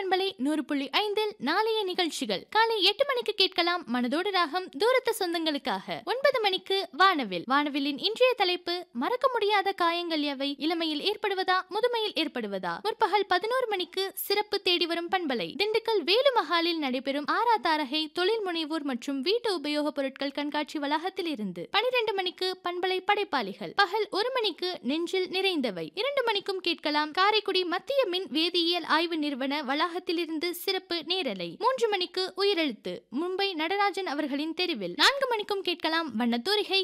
பண்பலை நூறு புள்ளி ஐந்தில் நாளைய நிகழ்ச்சிகள் காலை எட்டு மணிக்கு கேட்கலாம் மனதோடு ராகம் தூரத்து சொந்தங்களுக்காக ஒன்பது மணிக்கு வானவில் வானவிலின் இன்றைய தலைப்பு மறக்க முடியாத காயங்கள் எவை இளமையில் ஏற்படுவதா முதுமையில் ஏற்படுவதா முற்பகல் பதினோரு மணிக்கு சிறப்பு தேடி வரும் பண்பலை திண்டுக்கல் வேலு மஹாலில் நடைபெறும் ஆரா தாரகை தொழில் முனைவோர் மற்றும் வீட்டு உபயோகப் பொருட்கள் கண்காட்சி வளாகத்தில் இருந்து பனிரெண்டு மணிக்கு பண்பலை படைப்பாளிகள் பகல் ஒரு மணிக்கு நெஞ்சில் நிறைந்தவை இரண்டு மணிக்கும் கேட்கலாம் காரைக்குடி மத்திய மின் வேதியியல் ஆய்வு நிறுவன வளாகத்திலிருந்து சிறப்பு நேரலை மூன்று மணிக்கு உயிரெழுத்து மும்பை நடராஜன் அவர்களின் தெருவில் நான்கு மணிக்கும் கேட்கலாம் வண்ணத்தூரிகை